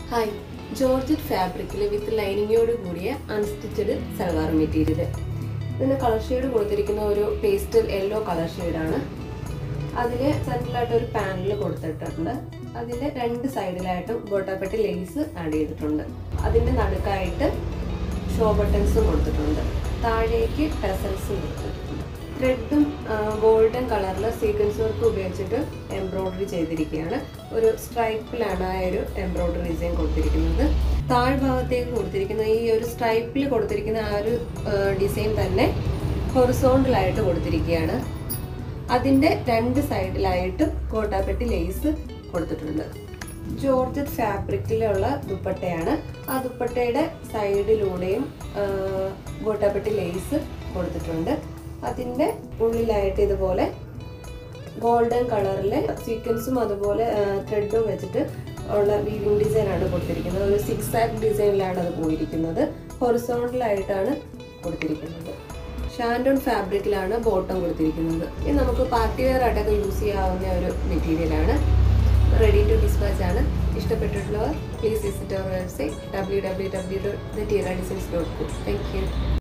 hi georgette ഫാബ്രിക്കിൽ with ലൈനിങ്ങോട് കൂടിയ അൺസ്റ്റിച്ചഡ് സൽവാർ മെറ്റീരിയൽ ഇതിന് കളർ ഷെയ്ഡ് കൊടുത്തിരിക്കുന്ന ഒരു പേസ്റ്റൽ യെല്ലോ കളർ ഷെയ്ഡാണ് അതിൽ സെൻട്രലായിട്ട് ഒരു പാനൽ കൊടുത്തിട്ടുണ്ട് അതിൻ്റെ രണ്ട് സൈഡിലായിട്ടും ഗോട്ടാപ്പെട്ടി ലേസ് ആഡ് ചെയ്തിട്ടുണ്ട് അതിൻ്റെ നടുക്കായിട്ട് ഷോ ബട്ടൺസും കൊടുത്തിട്ടുണ്ട് താഴേക്ക് ടെസൽസും കൊടുത്തിട്ടുണ്ട് ത്രെഡും ഗോൾഡൻ കളറിൽ സീക്വൻസ് വർക്ക് ഉപയോഗിച്ചിട്ട് എംബ്രോയ്ഡറി ചെയ്തിരിക്കുകയാണ് ഒരു സ്ട്രൈപ്പിലാണ് ആ ഒരു എംബ്രോയ്ഡറി ഡിസൈൻ കൊടുത്തിരിക്കുന്നത് താഴ്ഭാഗത്തേക്ക് കൊടുത്തിരിക്കുന്ന ഈ ഒരു സ്ട്രൈപ്പിൽ കൊടുത്തിരിക്കുന്ന ആ ഒരു ഡിസൈൻ തന്നെ ഹൊറിസോണ്ടലായിട്ട് കൊടുത്തിരിക്കുകയാണ് അതിൻ്റെ രണ്ട് സൈഡിലായിട്ട് കോട്ടാപ്പെട്ടി ലേസ് കൊടുത്തിട്ടുണ്ട് ജോർജറ്റ് ഫാബ്രിക്കിലുള്ള ദുപ്പട്ടയാണ് ആ ദുപ്പട്ടയുടെ സൈഡിലൂടെയും ഗോട്ടാപ്പെട്ടി ലേസ് കൊടുത്തിട്ടുണ്ട് അതിൻ്റെ ഉള്ളിലായിട്ട് ഇതുപോലെ ഗോൾഡൻ കളറിലെ സീക്വൻസും അതുപോലെ ത്രെഡും വെച്ചിട്ട് ഉള്ള വീവിംഗ് ഡിസൈൻ ആണ് കൊടുത്തിരിക്കുന്നത് ഒരു സിക്സ് ആക്ക് ഡിസൈനിലാണ് അത് പോയിരിക്കുന്നത് ഹൊറിസോണ്ടലായിട്ടാണ് കൊടുത്തിരിക്കുന്നത് ഷാൻഡോൺ ഫാബ്രിക്കിലാണ് ബോട്ടം കൊടുത്തിരിക്കുന്നത് ഇത് നമുക്ക് പാർട്ടി വെയർ ആയിട്ടൊക്കെ യൂസ് ചെയ്യാവുന്ന ഒരു മെറ്റീരിയലാണ് റെഡി ടു ഡിസ്പാച്ച് ആണ് ഇഷ്ടപ്പെട്ടിട്ടുള്ളവർ please visit our website W W W dot the Teera designs dot com thank U